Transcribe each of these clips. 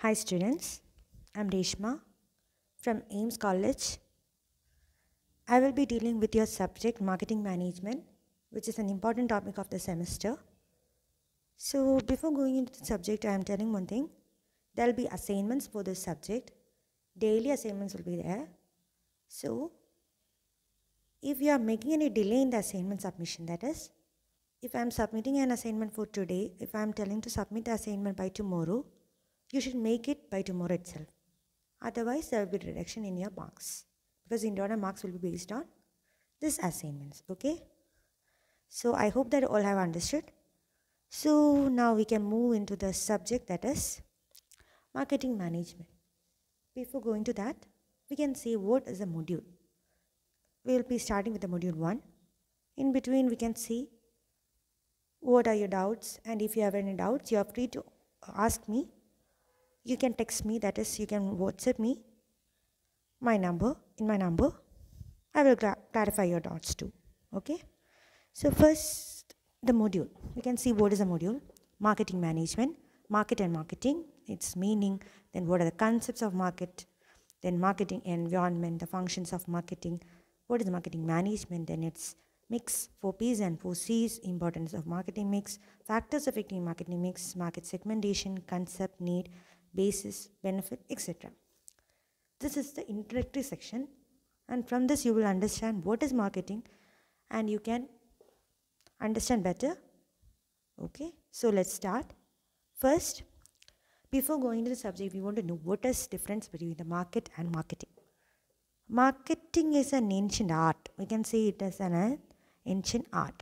Hi students, I'm Reshma from Ames College. I will be dealing with your subject marketing management, which is an important topic of the semester. So before going into the subject, I am telling one thing. There will be assignments for this subject. Daily assignments will be there. So if you are making any delay in the assignment submission, that is, if I am submitting an assignment for today, if I am telling to submit the assignment by tomorrow, you should make it by tomorrow itself. Otherwise, there will be reduction in your marks because internal marks will be based on this assignments. Okay. So I hope that all have understood. So now we can move into the subject that is marketing management. Before going to that, we can see what is a module. We will be starting with the module 1. In between, we can see what are your doubts and if you have any doubts, you are free to ask me. You can text me, that is, you can WhatsApp me my number, in my number. I will cla- clarify your doubts too. Okay. So first, the module. We can see what is a module. Marketing management, market and marketing, its meaning, then what are the concepts of market, then marketing environment, the functions of marketing, what is marketing management, then its mix, 4 P's and 4 C's, importance of marketing mix, factors affecting marketing mix, market segmentation, concept, need, basis, benefit, etc. This is the introductory section, and from this, you will understand what is marketing and you can understand better. Okay, so let's start. First, before going to the subject, we want to know what is difference between the market and marketing. Marketing is an ancient art. We can say it as an uh, ancient art.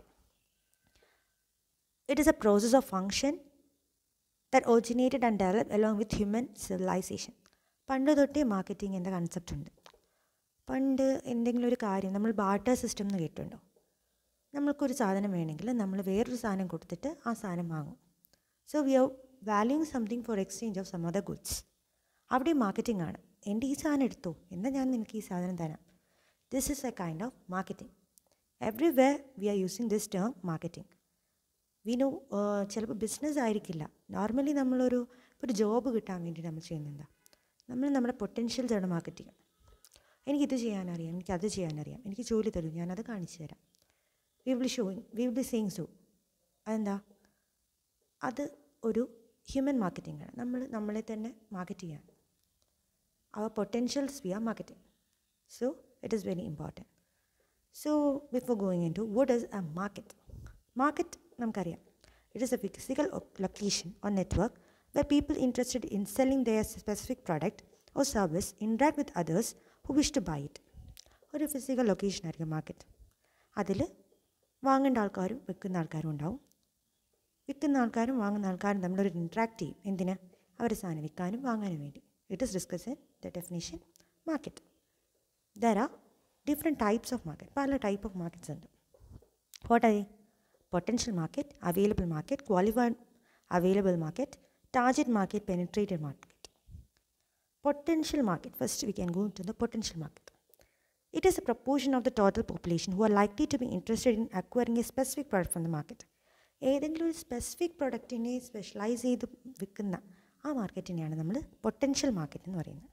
It is a process of function that originated and developed along with human civilization. പണ്ട് തൊട്ടേ marketing എന്ന concept ഉണ്ട് പണ്ട് എന്തെങ്കിലും ഒരു കാര്യം നമ്മൾ barter system എന്ന് കേട്ടിട്ടുണ്ടോ നമ്മൾക്കൊരു സാധനം വേണമെങ്കിൽ നമ്മൾ വേറൊരു സാധനം കൊടുത്തിട്ട് ആ സാധനം വാങ്ങും so we are valuing something for exchange of some other goods അവിടെ മാർക്കറ്റിംഗ് ആണ് എൻ്റെ ഈ സാധനം എടുത്തോ എന്നാൽ ഞാൻ നിനക്ക് ഈ സാധനം തരാം this is a kind of marketing everywhere we are using this term marketing we know ചിലപ്പോൾ ബിസിനസ് ആയിരിക്കില്ല നോർമലി നമ്മളൊരു ഇപ്പോൾ ഒരു ജോബ് കിട്ടാൻ വേണ്ടി നമ്മൾ ചെയ്യുന്നത് നമ്മൾ നമ്മുടെ പൊട്ടൻഷ്യൽസാണ് മാർക്കറ്റ് ചെയ്യുക എനിക്കിത് ചെയ്യാനറിയാം എനിക്കത് ചെയ്യാനറിയാം എനിക്ക് ജോലി തരും ഞാനത് കാണിച്ചു തരാം we will showing we will be seeing so അതെന്താ അത് ഒരു ഹ്യൂമൻ മാർക്കറ്റിംഗ് ആണ് നമ്മൾ നമ്മളെ തന്നെ മാർക്കറ്റ് ചെയ്യാൻ അവർ potentials we are marketing so it is very important so before going in to what is a market market നമുക്കറിയാം it is a physical location or network where people interested in selling their specific product or service interact with others who wish to buy it. ഒരു physical location ആയിരിക്കും market അതിൽ വാങ്ങേണ്ട ആൾക്കാരും വിൽക്കുന്ന ആൾക്കാരും ഉണ്ടാവും വിൽക്കുന്ന ആൾക്കാരും വാങ്ങുന്ന ആൾക്കാരും തമ്മിലൊരു ഇൻട്രാക്ട് ചെയ്യും എന്തിന് അവരുടെ സാധനം വിൽക്കാനും വാങ്ങാനും വേണ്ടി it is discuss in the definition market there are different types of market പല ടൈപ്പ് ഓഫ് മാർക്കറ്റ്സ് ഉണ്ട് what are potential market available market qualified available market target market, penetrated market. Potential market. First, we can go into the potential market. It is a proportion of the total population who are likely to be interested in acquiring a specific product from the market. ഏതെങ്കിലും ഒരു specific പ്രൊഡക്റ്റിനെ specialise ചെയ്ത് വിൽക്കുന്ന ആ മാർക്കറ്റിനെയാണ് നമ്മൾ potential market എന്ന് പറയുന്നത്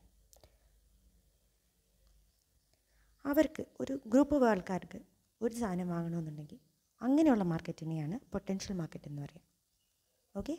അവർക്ക് ഒരു ഗ്രൂപ്പ് ഓഫ് ആൾക്കാർക്ക് ഒരു സാധനം വാങ്ങണമെന്നുണ്ടെങ്കിൽ അങ്ങനെയുള്ള മാർക്കറ്റിനെയാണ് പൊട്ടൻഷ്യൽ മാർക്കറ്റ് എന്ന് പറയുക okay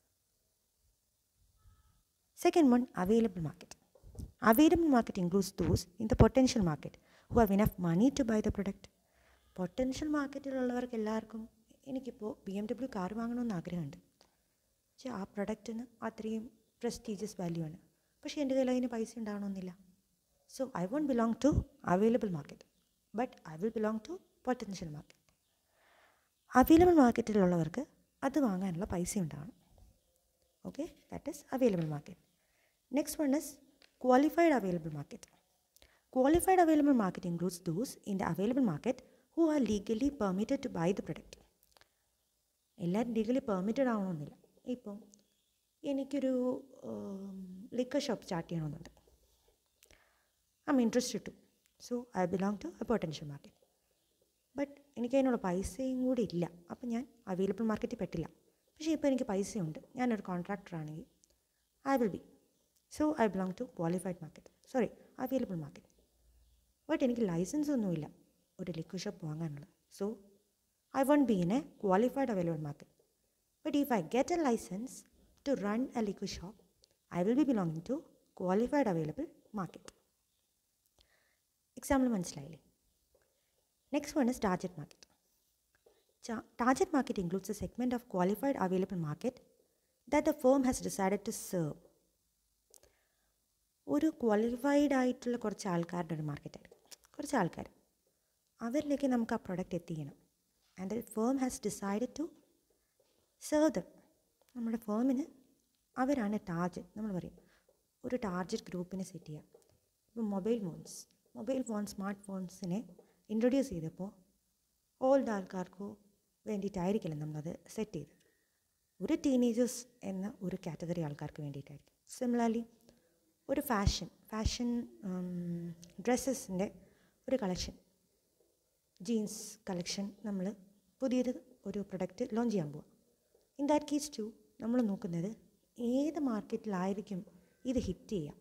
Second one, available market. Available market includes those in the potential market who have enough money to buy the product. Potential മാർക്കറ്റിലുള്ളവർക്ക് എല്ലാവർക്കും എനിക്കിപ്പോൾ ബി എം ഡബ്ല്യു കാർ വാങ്ങണമെന്ന് ആഗ്രഹമുണ്ട് പക്ഷേ ആ പ്രൊഡക്റ്റിന് അത്രയും പ്രസ്റ്റീജിയസ് വാല്യൂ ആണ് പക്ഷേ എൻ്റെ കയ്യിൽ അതിന് പൈസ ഉണ്ടാവണമെന്നില്ല so I won't belong to available market but I will belong to potential market available മാർക്കറ്റിലുള്ളവർക്ക് അത് വാങ്ങാനുള്ള പൈസ ഉണ്ടാവണം okay that is available market next one is qualified available market qualified available market includes those in the available market who are legally permitted to buy the product എല്ലാവരും legally permitted ആവണമെന്നില്ല ഇപ്പം എനിക്കൊരു liquor shop start ചെയ്യണമെന്നുണ്ട് I am interested to so I belong to a potential market but എനിക്ക് അതിനുള്ള പൈസയും കൂടി ഇല്ല അപ്പം ഞാൻ അവൈലബിൾ മാർക്കറ്റിൽ പെട്ടില്ല പക്ഷേ ഇപ്പോൾ എനിക്ക് പൈസയുണ്ട് ഞാനൊരു കോൺട്രാക്ടർ ആണെങ്കിൽ I will be so I belong to qualified market sorry available market but എനിക്ക് ലൈസൻസ് ഒന്നുമില്ല ഒരു ലിക്വിഡ് ഷോപ്പ് വാങ്ങാനുള്ളത് so I won't be in a qualified available market but if I get a licence to run a liquid shop I will be belonging to qualified available market example മനസ്സിലായില്ലേ next one is target market target market includes a segment of qualified available market that the firm has decided to serve ഒരു qualified ആയിട്ടുള്ള കുറച്ച് ആൾക്കാരുടെ ഒരു മാർക്കറ്റായിരിക്കും കുറച്ച് ആൾക്കാർ അവരിലേക്ക് നമുക്ക് ആ പ്രൊഡക്റ്റ് എത്തിക്കണം and the firm has decided to serve them നമ്മുടെ ഫേമിന് അവരാണ് ടാർജറ്റ് നമ്മൾ പറയും ഒരു ടാർജറ്റ് ഗ്രൂപ്പിനെ സെറ്റ് ചെയ്യുക ഇപ്പോൾ mobile phones mobile phone smart ഫോൺസിനെ ഇൻട്രൊഡ്യൂസ് ചെയ്തപ്പോൾ ഓൾഡ് ആൾക്കാർക്കോ വേണ്ടിയിട്ടായിരിക്കില്ല നമ്മളത് സെറ്റ് ചെയ്തത് ഒരു ടീനേജേഴ്സ് എന്ന ഒരു കാറ്റഗറി ആൾക്കാർക്ക് വേണ്ടിയിട്ടായിരിക്കും സിമിലർലി ഒരു ഫാഷൻ ഫാഷൻ ഡ്രസ്സസിൻ്റെ ഒരു കളക്ഷൻ ജീൻസ് കളക്ഷൻ നമ്മൾ പുതിയത് ഒരു പ്രൊഡക്റ്റ് ലോഞ്ച് ചെയ്യാൻ പോവുക ഇൻ ദാറ്റ് കേസ് ടു നമ്മൾ നോക്കുന്നത് ഏത് മാർക്കറ്റിലായിരിക്കും ഇത് ഹിറ്റ് ചെയ്യുക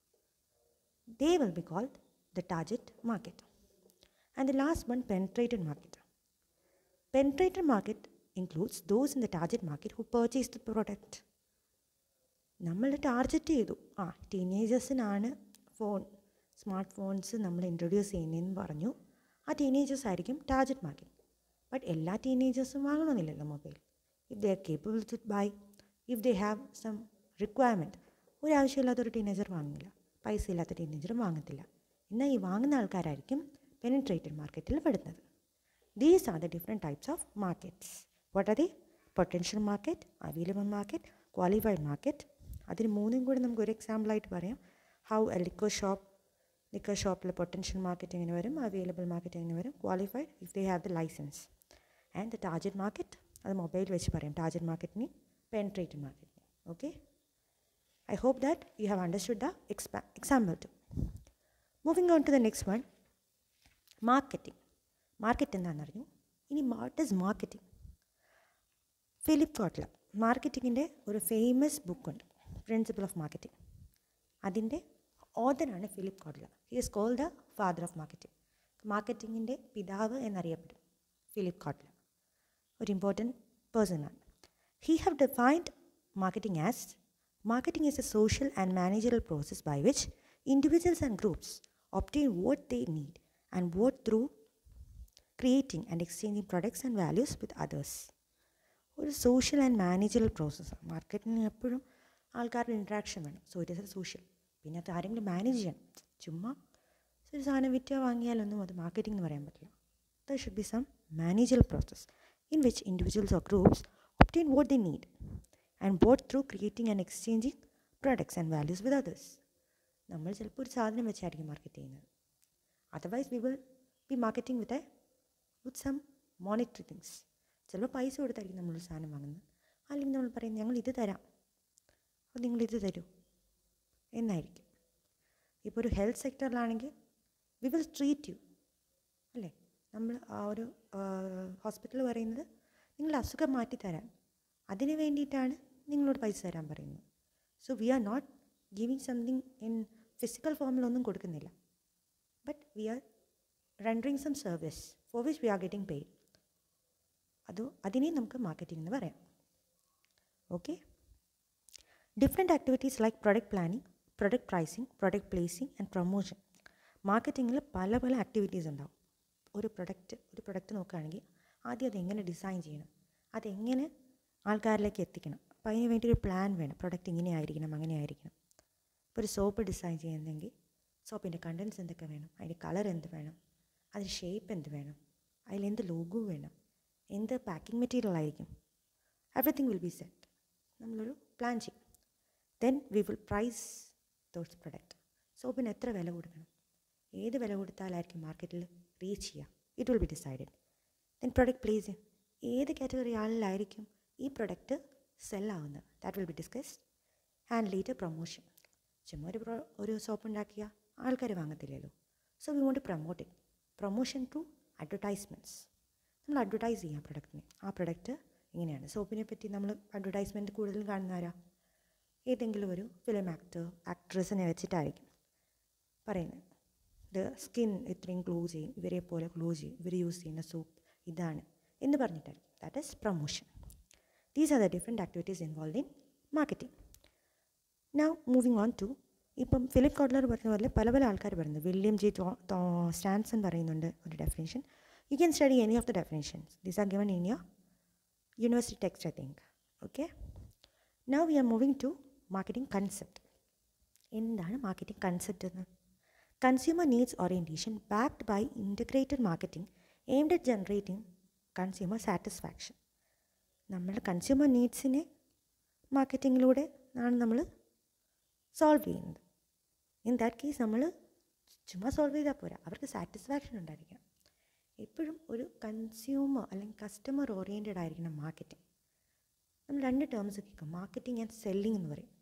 they will be called the target market and the last one penetrated market penetrated market includes those in the target market who purchase the product നമ്മൾ target ചെയ്തു ആ ടീനേജേഴ്സിനാണ് phone smart phones നമ്മൾ ഇൻട്രൊഡ്യൂസ് ചെയ്യുന്നതെന്ന് പറഞ്ഞു ആ teenagers ആയിരിക്കും target market but എല്ലാ ടീനേജേഴ്സും വാങ്ങണമെന്നില്ലല്ലോ mobile if they are capable to buy if they have some requirement ഒരാവശ്യമില്ലാത്തൊരു ടീനേജർ വാങ്ങില്ല പൈസ ഇല്ലാത്ത ടീനേജറും വാങ്ങത്തില്ല എന്നാൽ ഈ വാങ്ങുന്ന ആൾക്കാരായിരിക്കും പെനിട്രേറ്റഡ് മാർക്കറ്റിൽ പെടുന്നത് these are the different types of markets what are the potential market available market qualified market അതിന് മൂന്നും കൂടി നമുക്ക് ഒരു എക്സാമ്പിളായിട്ട് പറയാം how a liquor shop liquor ഷോപ്പിൽ പൊട്ടൻഷ്യൽ മാർക്കറ്റ് എങ്ങനെ വരും അവൈലബിൾ മാർക്കറ്റ് എങ്ങനെ വരും qualified if they have the licence and the target market അത് മൊബൈൽ വെച്ച് പറയാം ടാർജറ്റ് മാർക്കറ്റിന് പെൻട്രേറ്റഡ് മാർക്കറ്റിന് okay I hope that you have understood the expa example to moving on to the next one marketing market എന്താണെന്ന് അറിഞ്ഞു ഇനി what is marketing Philip Kotler മാർക്കറ്റിങ്ങിൻ്റെ ഒരു ഫേമസ് ബുക്കുണ്ട് പ്രിൻസിപ്പിൾ ഓഫ് മാർക്കറ്റിംഗ് അതിൻ്റെ ഓതറാണ് Philip Kotler he is called the father of marketing മാർക്കറ്റിങ്ങിൻ്റെ പിതാവ് എന്നറിയപ്പെടും ഫിലിപ്പ് കോട്ട്ലർ ഒരു ഇമ്പോർട്ടൻറ്റ് പേഴ്സണാണ് he have defined marketing as marketing is a social and managerial process by which individuals and groups obtain what they need and what through creating and exchanging products and values with others. ഒരു social and managerial പ്രോസസ്സാണ് മാർക്കറ്റിന് എപ്പോഴും ആൾക്കാരുടെ interaction വേണം so it is a social പിന്നെ അത് ആരെങ്കിലും manage ചെയ്യണം ചുമ്മാ ഒരു സാധനം വിറ്റോ വാങ്ങിയാലൊന്നും അത് മാർക്കറ്റിംഗ് എന്ന് പറയാൻ പറ്റില്ല there should be some managerial process in which individuals or groups obtain what the need and bought through creating and exchanging products and values with others നമ്മൾ ചിലപ്പോൾ ഒരു സാധനം വെച്ചായിരിക്കും മാർക്കറ്റ് ചെയ്യുന്നത് otherwise we will be marketing with a with some monetary things ചിലപ്പോൾ പൈസ കൊടുത്തായിരിക്കും നമ്മളൊരു സാധനം വാങ്ങുന്നത് അല്ലെങ്കിൽ നമ്മൾ പറയും ഞങ്ങൾ ഇത് തരാം അപ്പോൾ നിങ്ങൾ ഇത് തരൂ എന്നായിരിക്കും ഇപ്പോൾ ഒരു ഹെൽത്ത് സെക്ടറിലാണെങ്കിൽ വി വിൽ ട്രീറ്റ് യു അല്ലേ നമ്മൾ ആ ഒരു ഹോസ്പിറ്റൽ പറയുന്നത് നിങ്ങൾ അസുഖം മാറ്റിത്തരാൻ അതിന് വേണ്ടിയിട്ടാണ് നിങ്ങളോട് പൈസ തരാൻ പറയുന്നത് so we are not giving something in physical ഫോമിലൊന്നും കൊടുക്കുന്നില്ല but we are rendering some service for which we are getting paid അത് അതിനെ നമുക്ക് മാർക്കറ്റിംഗ് എന്ന് പറയാം okay different activities like product planning product pricing product placing and promotion മാർക്കറ്റിങ്ങിൽ പല പല ആക്ടിവിറ്റീസ് ഉണ്ടാവും ഒരു പ്രൊഡക്റ്റ് ഒരു പ്രൊഡക്റ്റ് നോക്കുകയാണെങ്കിൽ ആദ്യം അതെങ്ങനെ ഡിസൈൻ ചെയ്യണം അതെങ്ങനെ ആൾക്കാരിലേക്ക് എത്തിക്കണം അപ്പോൾ അതിന് വേണ്ടി ഒരു പ്ലാൻ വേണം പ്രൊഡക്റ്റ് ഇങ്ങനെ ആയിരിക്കണം അങ്ങനെ ആയിരിക്കണം ഇപ്പോൾ ഒരു സോപ്പ് ഡിസൈൻ ചെയ്യുന്നെങ്കിൽ സോപ്പിൻ്റെ കണ്ടൻസ് എന്തൊക്കെ വേണം അതിൻ്റെ കളർ എന്ത് വേണം അതിൻ്റെ ഷേപ്പ് എന്ത് വേണം അതിലെന്ത് ലോഗോ വേണം എന്ത് പാക്കിംഗ് മെറ്റീരിയൽ ആയിരിക്കും എവറിത്തിങ് വിൽ ബി സെറ്റ് നമ്മളൊരു പ്ലാൻ ചെയ്യും then we will price those product സോപ്പിന് എത്ര വില കൊടുക്കണം ഏത് വില കൊടുത്താലായിരിക്കും മാർക്കറ്റിൽ റീച്ച് ചെയ്യുക it will be decided then product place ഏത് കാറ്റഗറി ആളിലായിരിക്കും ഈ പ്രൊഡക്റ്റ് സെല്ലാവുന്നത് that will be discussed and later promotion ചുമ്മാ ഒരു പ്രൊ ഒരു സോപ്പ് ഉണ്ടാക്കിയാൽ ആൾക്കാർ വാങ്ങത്തില്ലല്ലോ so we want promote it promotion through advertisements നമ്മൾ അഡ്വർടൈസ് ചെയ്യാം പ്രൊഡക്റ്റിനെ ആ പ്രൊഡക്റ്റ് ഇങ്ങനെയാണ് സോപ്പിനെ പറ്റി നമ്മൾ അഡ്വർടൈസ്മെൻറ്റ് കൂടുതലും കാണുന്നവരാ ഏതെങ്കിലും ഒരു ഫിലിം ആക്ടർ ആക്ട്രസിനെ വെച്ചിട്ടായിരിക്കും പറയുന്നത് ഇത് സ്കിൻ ഇത്രയും ഗ്ലോ ചെയ്യും ഇവരെ പോലെ ഗ്ലോ ചെയ്യും ഇവർ യൂസ് ചെയ്യുന്ന സോപ്പ് ഇതാണ് എന്ന് പറഞ്ഞിട്ടായിരിക്കും that is promotion these are the different activities involve in marketing now moving on to ഇപ്പം ഫിലിപ്പ് കോട്ട്ലർ പറഞ്ഞ പോലെ പല പല ആൾക്കാർ പറയുന്നത് വില്യം ജി സ്റ്റാൻസൺ പറയുന്നുണ്ട് ഒരു definition you can study any of the definitions these are given in your university text I think okay now we are moving to marketing concept എന്താണ് മാർക്കറ്റിംഗ് കൺസെപ്റ്റ് എന്ന് consumer needs orientation backed by integrated marketing aimed at generating consumer satisfaction നമ്മുടെ consumer നീഡ്സിനെ മാർക്കറ്റിങ്ങിലൂടെ ആണ് നമ്മൾ solve ചെയ്യുന്നത് in that case നമ്മൾ ചുമ്മാ സോൾവ് ചെയ്താൽ പോരാ അവർക്ക് സാറ്റിസ്ഫാക്ഷൻ ഉണ്ടായിരിക്കണം എപ്പോഴും ഒരു കൺസ്യൂമർ അല്ലെങ്കിൽ കസ്റ്റമർ ഓറിയൻറ്റഡ് ആയിരിക്കണം മാർക്കറ്റിംഗ് നമ്മൾ രണ്ട് ടേംസ് കേൾക്കും മാർക്കറ്റിംഗ് ആൻഡ് സെല്ലിംഗ് എന്ന് പറയും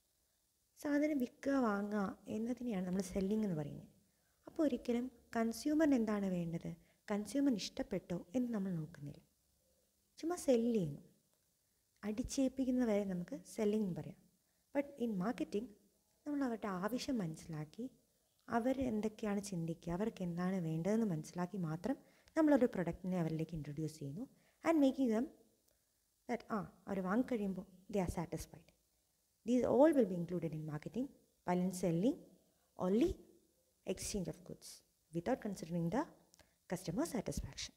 സാധനം വിൽക്കുക വാങ്ങുക എന്നതിനെയാണ് നമ്മൾ സെല്ലിംഗ് എന്ന് പറയുന്നത് അപ്പോൾ ഒരിക്കലും കൺസ്യൂമറിന് എന്താണ് വേണ്ടത് കൺസ്യൂമറിന് ഇഷ്ടപ്പെട്ടോ എന്ന് നമ്മൾ നോക്കുന്നില്ല ചുമ്മാ സെല്ല് ചെയ്യുന്നു അടിച്ചേൽപ്പിക്കുന്ന വരെ നമുക്ക് സെല്ലിംഗ് എന്ന് പറയാം ബട്ട് ഇൻ മാർക്കറ്റിംഗ് നമ്മൾ അവരുടെ ആവശ്യം മനസ്സിലാക്കി അവർ എന്തൊക്കെയാണ് ചിന്തിക്കുക അവർക്ക് എന്താണ് വേണ്ടതെന്ന് മനസ്സിലാക്കി മാത്രം നമ്മളൊരു പ്രൊഡക്റ്റിനെ അവരിലേക്ക് ഇൻട്രൊഡ്യൂസ് ചെയ്യുന്നു ആൻഡ് മേക്കിംഗ് ദം ദാറ്റ് ആ അവർ വാങ്ങിക്കഴിയുമ്പോൾ they are satisfied these all will be included in marketing while in selling only exchange of goods without considering the customer satisfaction.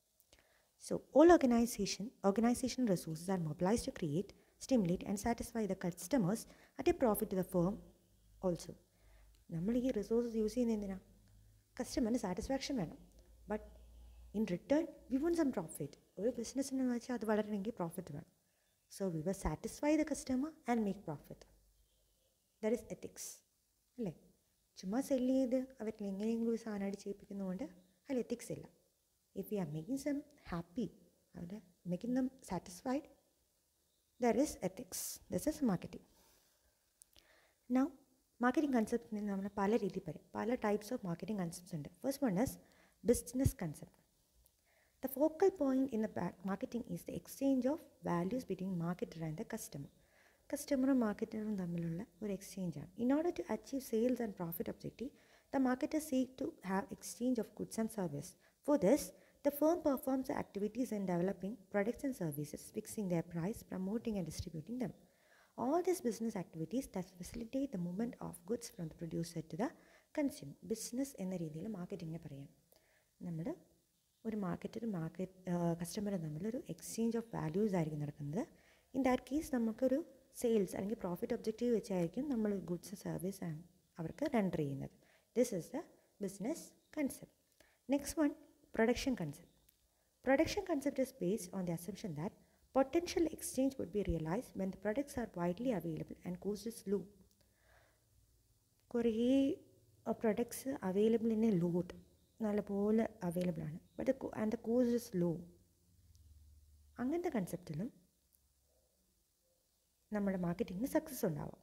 So all organization organizational resources are mobilized to create, stimulate and satisfy the customers at a profit to the firm also. നമ്മൾ ഈ resources use ചെയ്യുന്ന എന്തിനാ കസ്റ്റമറിന് satisfaction വേണം but in return we want some profit ഒരു ബിസിനസ്സിന് വെച്ചാൽ അത് വളരണമെങ്കിൽ പ്രോഫിറ്റ് വേണം so we were satisfy the customer and make profit that is ethics അല്ലേ ചുമ്മാ സെല്ല് ചെയ്ത് അവരിൽ എങ്ങനെയെങ്കിലും ഒരു സാധനം അടിച്ചേൽപ്പിക്കുന്നതുകൊണ്ട് അതിൽ എത്തിക്സ് ഇല്ല if you are making some happy അവിടെ making them satisfied there is ethics this is marketing now marketing കൺസെപ്റ്റിനെ നമ്മൾ പല രീതിയിൽ പറയും പല ടൈപ്സ് ഓഫ് മാർക്കറ്റിംഗ് കൺസെപ്റ്റ്സ് ഉണ്ട് first one is business concept the focal point in the marketing is the exchange of values between marketer and the customer കസ്റ്റമറും മാർക്കറ്ററും തമ്മിലുള്ള ഒരു എക്സ്ചേഞ്ചാണ് in order to achieve sales and profit objective the marketer seek to have exchange of goods and service for this The firm performs the activities in developing products and services, fixing their price, promoting and distributing them. All these business activities that facilitate the movement of goods from the producer to the consumer. Business എന്ന രീതിയിൽ മാർക്കറ്റിങ്ങിനെ പറയാം നമ്മൾ ഒരു മാർക്കറ്ററും market കസ്റ്റമറും തമ്മിൽ ഒരു exchange of values ആയിരിക്കും നടക്കുന്നത് in that case നമുക്കൊരു സെയിൽസ് അല്ലെങ്കിൽ പ്രോഫിറ്റ് ഒബ്ജക്റ്റീവ് വെച്ചായിരിക്കും നമ്മൾ ഗുഡ്സ് സർവീസ് അവർക്ക് റെൻഡർ ചെയ്യുന്നത് this is the business concept next one production concept. Production concept is based on the assumption that potential exchange would be realized when the products are widely available and cost is low. കുറേ products available in a load നല്ലപോലെ available ആണ് but and the cost is low അങ്ങനത്തെ കൺസെപ്റ്റിലും നമ്മുടെ മാർക്കറ്റിങ്ങിന് success ഉണ്ടാവാം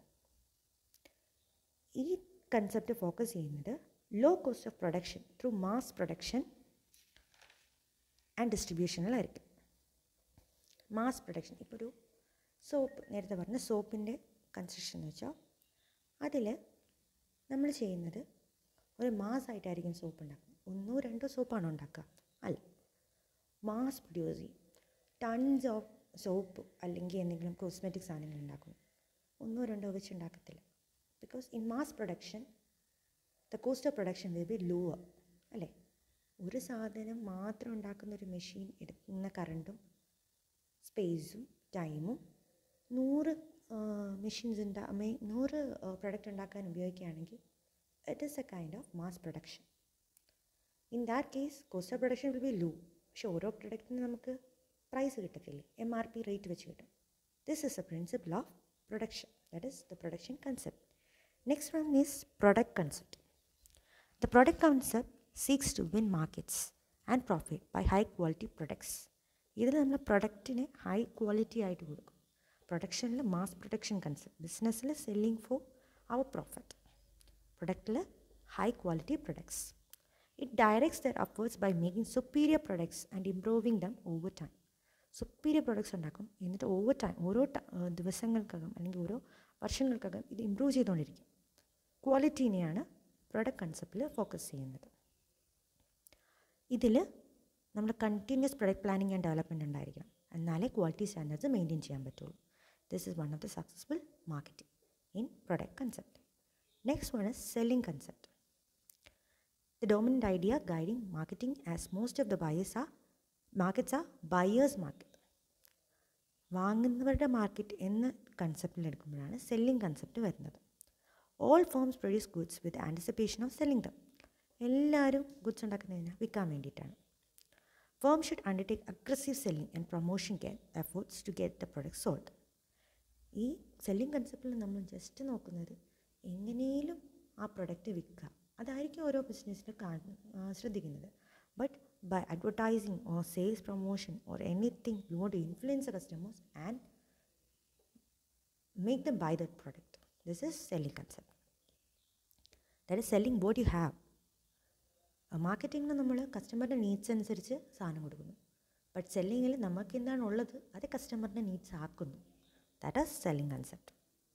ഈ concept focus ചെയ്യുന്നത് low cost of production through mass production and ഡിസ്ട്രിബ്യൂഷനിലായിരിക്കും മാസ് പ്രൊഡക്ഷൻ ഇപ്പോൾ ഒരു സോപ്പ് നേരത്തെ പറഞ്ഞ സോപ്പിൻ്റെ കൺസ്ട്രക്ഷൻ എന്ന് വെച്ചാൽ അതിൽ നമ്മൾ ചെയ്യുന്നത് ഒരു മാസമായിട്ടായിരിക്കും സോപ്പ് ഉണ്ടാക്കുന്നത് ഒന്നോ രണ്ടോ സോപ്പാണോ ഉണ്ടാക്കുക അല്ല മാസ് പ്രൊഡ്യൂസ് ചെയ്യും ടൺസ് ഓഫ് സോപ്പ് അല്ലെങ്കിൽ എന്തെങ്കിലും കോസ്മെറ്റിക് സാധനങ്ങൾ ഉണ്ടാക്കും ഒന്നോ രണ്ടോ വെച്ച് ഉണ്ടാക്കത്തില്ല because in mass production the cost of production will be lower അല്ലേ ഒരു സാധനം മാത്രം ഉണ്ടാക്കുന്ന ഒരു മെഷീൻ എടുക്കുന്ന കറണ്ടും സ്പേസും ടൈമും നൂറ് മെഷീൻസ് ഉണ്ടാ മേ നൂറ് പ്രൊഡക്റ്റ് ഉണ്ടാക്കാൻ ഉപയോഗിക്കുകയാണെങ്കിൽ it is a kind of mass production in that case cost of production will be low പക്ഷെ ഓരോ പ്രൊഡക്റ്റിന് നമുക്ക് പ്രൈസ് കിട്ടത്തില്ലേ എം ആർ പി റേറ്റ് വെച്ച് കിട്ടും this is a principle of production that is the production concept next one is product concept the product concept seeks to win markets and profit by high quality products ഇതിൽ നമ്മൾ പ്രൊഡക്റ്റിനെ high quality ആയിട്ട് കൊടുക്കും പ്രൊഡക്ഷനിൽ mass production concept ബിസിനസ്സിൽ selling for our profit പ്രൊഡക്റ്റിൽ high quality products it directs their efforts by making superior products and improving them over time superior products ഉണ്ടാക്കും എന്നിട്ട് ഓവർ ടൈം ഓരോ ദിവസങ്ങൾക്കകം അല്ലെങ്കിൽ ഓരോ വർഷങ്ങൾക്കകം ഇത് ഇമ്പ്രൂവ് ചെയ്തുകൊണ്ടിരിക്കും ക്വാളിറ്റീനെയാണ് പ്രൊഡക്റ്റ് കൺസെപ്റ്റിൽ ഫോക്കസ് ചെയ്യുന്നത് ഇതിൽ നമ്മൾ continuous product planning and development ഉണ്ടായിരിക്കണം എന്നാലേ ക്വാളിറ്റി സ്റ്റാൻഡേർഡ്സ് മെയിൻറ്റെയിൻ ചെയ്യാൻ പറ്റുള്ളൂ this is one of the successful marketing in product concept next one is selling concept The dominant idea guiding marketing as most of the buyers are markets are buyers market. വാങ്ങുന്നവരുടെ market എന്ന കൺസെപ്റ്റിൽ എടുക്കുമ്പോഴാണ് selling concept വരുന്നത് all firms produce goods with anticipation of selling them എല്ലാവരും goods ഉണ്ടാക്കുന്നതിന് വിൽക്കാൻ വേണ്ടിയിട്ടാണ് firm should undertake aggressive selling and promotion care efforts to get the product sold ഈ സെല്ലിംഗ് കൺസെപ്റ്റിൽ നമ്മൾ ജസ്റ്റ് നോക്കുന്നത് എങ്ങനെയും ആ പ്രൊഡക്റ്റ് വിൽക്കുക അതായിരിക്കും ഓരോ ബിസിനസ്സിൽ ശ്രദ്ധിക്കുന്നത് but by advertising or sales promotion or anything you want to influence the customers and make them buy that product this is selling concept that is selling what you have മാർക്കറ്റിങ്ങിൽ നമ്മൾ കസ്റ്റമറുടെ needs അനുസരിച്ച് സാധനം കൊടുക്കുന്നു but സെല്ലിങ്ങിൽ നമുക്ക് എന്താണ് ഉള്ളത് അത് കസ്റ്റമറിൻ്റെ നീഡ്സ് ആക്കുന്നു that is selling concept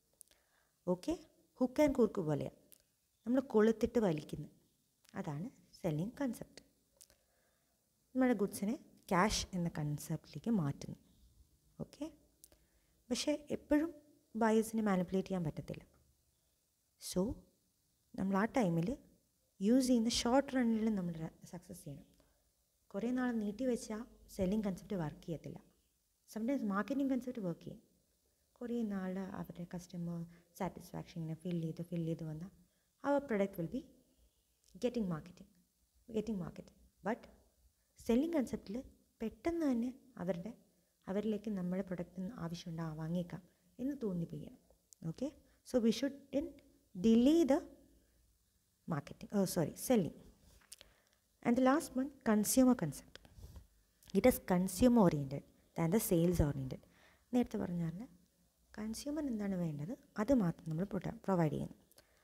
okay hook and crook പോലെയാണ് നമ്മൾ കൊളുത്തിട്ട് വലിക്കുന്നു അതാണ് സെല്ലിംഗ് കൺസെപ്റ്റ് നമ്മുടെ ഗുഡ്സിനെ ക്യാഷ് എന്ന കൺസെപ്റ്റിലേക്ക് മാറ്റുന്നു ഓക്കെ പക്ഷേ എപ്പോഴും ബയേഴ്സിനെ മാനിപ്പുലേറ്റ് ചെയ്യാൻ പറ്റത്തില്ല സോ നമ്മൾ ആ ടൈമിൽ യൂസ് ചെയ്യുന്ന ഷോർട്ട് റണ്ണിൽ നമ്മൾ സക്സസ് ചെയ്യണം കുറേ നാൾ നീട്ടി വെച്ചാൽ സെല്ലിംഗ് കൺസെപ്റ്റ് വർക്ക് ചെയ്യത്തില്ല സംടൈംസ് മാർക്കറ്റിംഗ് കൺസെപ്റ്റ് വർക്ക് ചെയ്യും കുറേ നാൾ അവരുടെ കസ്റ്റമർ സാറ്റിസ്ഫാക്ഷനെ ഫിൽ ചെയ്ത് ഫിൽ ചെയ്ത് വന്നാൽ our product will be getting marketing getting market but selling കൺസെപ്റ്റിൽ പെട്ടെന്ന് തന്നെ അവരുടെ അവരിലേക്ക് നമ്മുടെ പ്രൊഡക്റ്റ് ആവശ്യമുണ്ടാ വാങ്ങിയേക്കാം എന്ന് തോന്നിപ്പിക്കണം okay so we should in delay the marketing oh sorry selling and the last one consumer concept it is consumer oriented than the sales oriented നേരത്തെ പറഞ്ഞാൽ കൺസ്യൂമർ എന്താണ് വേണ്ടത് അത് മാത്രം നമ്മൾ പ്രൊവൈഡ് ചെയ്യുന്നു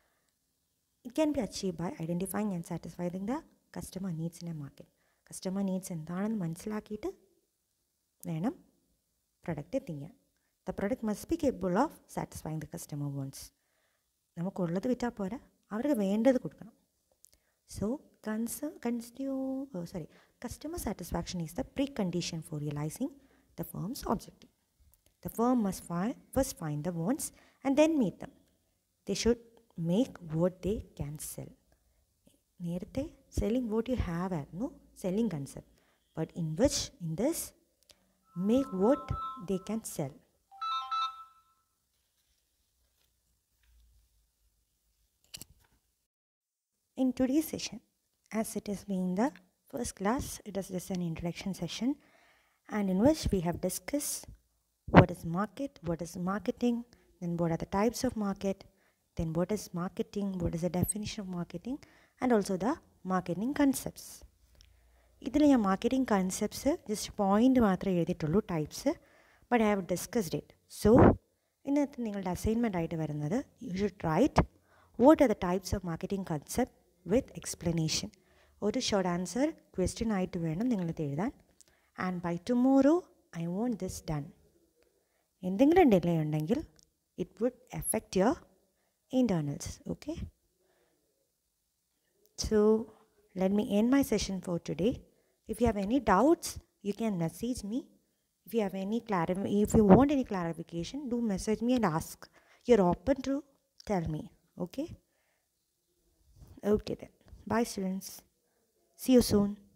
it can be achieve by identifying and satisfying the customer needs in a market customer needs എന്താണെന്ന് മനസ്സിലാക്കിയിട്ട് വേണം പ്രൊഡക്റ്റ് എത്തിക്കാൻ the product must be capable of satisfying the customer wants നമുക്കുള്ളത് വിറ്റാൽ പോരാ അവർക്ക് വേണ്ടത് കൊടുക്കണം സോ കൺസ കൺസ്യൂ sorry customer satisfaction is the precondition for realising the firm's objective the firm must ഫൈ first find the wants and then meet them they should make what they can sell നേരത്തെ selling what you have ആയിരുന്നു selling concept but in which in this make what they can sell In today's session, as it is being the first class, it is just an introduction session, and in which we have discussed what is market, what is marketing, then what are the types of market, then what is marketing, what is the definition of marketing, and also the marketing concepts. ഇതിൽ ഞാൻ marketing concepts just point മാത്രമേ എഴുതിയിട്ടുള്ളൂ types but I have discussed it so ഇന്നത്തെ നിങ്ങളുടെ assignment ആയിട്ട് വരുന്നത് you should write what are the types of marketing concept with explanation ഒരു short answer question ആയിട്ട് വേണം നിങ്ങളിത് എഴുതാൻ and by tomorrow I want this done എന്തെങ്കിലും ഡിലേ ഉണ്ടെങ്കിൽ it would affect your internals okay so let me end my session for today if you have any doubts you can message me if you have any clarif- if you want any clarification do message me and ask you're open to tell me okay okay then bye students see you soon